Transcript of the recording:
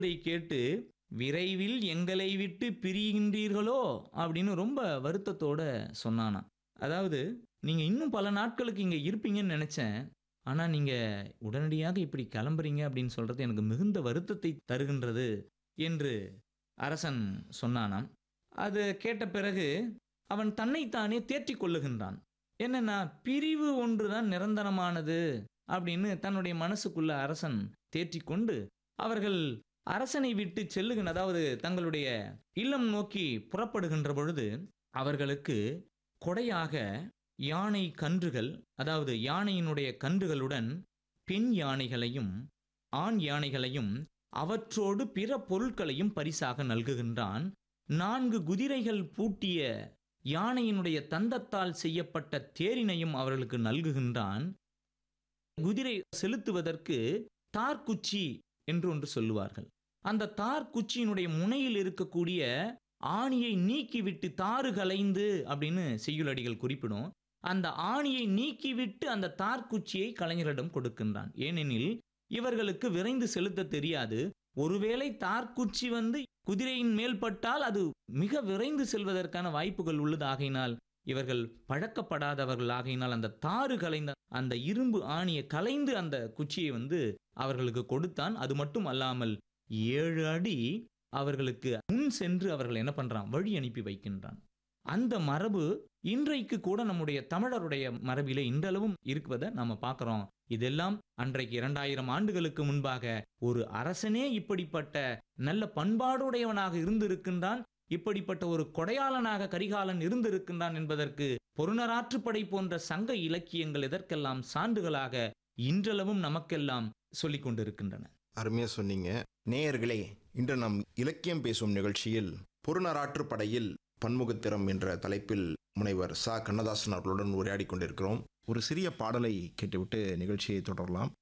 இதை கேட்டு விரைவில் எங்களை விட்டு பிரிகின்றீர்களோ அப்படின்னு ரொம்ப வருத்தத்தோட சொன்னானாம் அதாவது நீங்க இன்னும் பல நாட்களுக்கு இங்க இருப்பீங்கன்னு நினைச்சேன் ஆனா நீங்க உடனடியாக இப்படி கிளம்புறீங்க அப்படின்னு சொல்றது எனக்கு மிகுந்த வருத்தத்தை தருகின்றது என்று அரசன் சொன்னானாம் அது கேட்ட பிறகு அவன் தன்னைத்தானே தேற்றிக் கொள்ளுகின்றான் என்னன்னா பிரிவு ஒன்றுதான் நிரந்தரமானது அப்படின்னு தன்னுடைய மனசுக்குள்ள அரசன் தேற்றிக்கொண்டு அவர்கள் அரசனை விட்டு செல்லுகின்ற அதாவது தங்களுடைய இல்லம் நோக்கி புறப்படுகின்ற பொழுது அவர்களுக்கு கொடையாக யானை கன்றுகள் அதாவது யானையினுடைய கன்றுகளுடன் பெண் யானைகளையும் ஆண் யானைகளையும் அவற்றோடு பிற பொருட்களையும் பரிசாக நல்குகின்றான் நான்கு குதிரைகள் பூட்டிய யானையினுடைய தந்தத்தால் செய்யப்பட்ட தேரினையும் அவர்களுக்கு நல்குகின்றான் குதிரை செலுத்துவதற்கு தார்குச்சி என்று ஒன்று சொல்லுவார்கள் அந்த தார்குச்சியினுடைய முனையில் இருக்கக்கூடிய ஆணியை நீக்கிவிட்டு தாறு கலைந்து அப்படின்னு செய்யுளடிகள் குறிப்பிடும் அந்த ஆணியை நீக்கிவிட்டு அந்த தார்குச்சியை கலைஞரிடம் கொடுக்கின்றான் ஏனெனில் இவர்களுக்கு விரைந்து செலுத்த தெரியாது ஒருவேளை தார்குச்சி வந்து குதிரையின் மேல் பட்டால் அது மிக விரைந்து செல்வதற்கான வாய்ப்புகள் உள்ளதாகையினால் இவர்கள் பழக்கப்படாதவர்கள் ஆகையினால் அந்த தாறு கலைந்த அந்த இரும்பு ஆணியை கலைந்து அந்த குச்சியை வந்து அவர்களுக்கு கொடுத்தான் அது மட்டும் அல்லாமல் ஏழு அடி அவர்களுக்கு முன் சென்று அவர்கள் என்ன பண்றான் வழி அனுப்பி வைக்கின்றான் அந்த மரபு இன்றைக்கு கூட நம்முடைய தமிழருடைய மரபிலே இன்றளவும் இருக்குவதை நாம பார்க்கிறோம் இதெல்லாம் அன்றைக்கு இரண்டாயிரம் ஆண்டுகளுக்கு முன்பாக ஒரு அரசனே இப்படிப்பட்ட நல்ல பண்பாடுடையவனாக இருந்திருக்கின்றான் இப்படிப்பட்ட ஒரு கொடையாளனாக கரிகாலன் இருந்திருக்கின்றான் என்பதற்கு பொருணராற்றுப்படை போன்ற சங்க இலக்கியங்கள் எதற்கெல்லாம் சான்றுகளாக இன்றளவும் நமக்கெல்லாம் சொல்லிக் கொண்டிருக்கின்றன அருமையா சொன்னீங்க நேயர்களே இன்று நாம் இலக்கியம் பேசும் நிகழ்ச்சியில் பொருநராற்று படையில் பன்முகத்திறம் என்ற தலைப்பில் முனைவர் சா கண்ணதாசன் அவர்களுடன் உரையாடி கொண்டிருக்கிறோம் ஒரு சிறிய பாடலை கேட்டுவிட்டு நிகழ்ச்சியை தொடரலாம்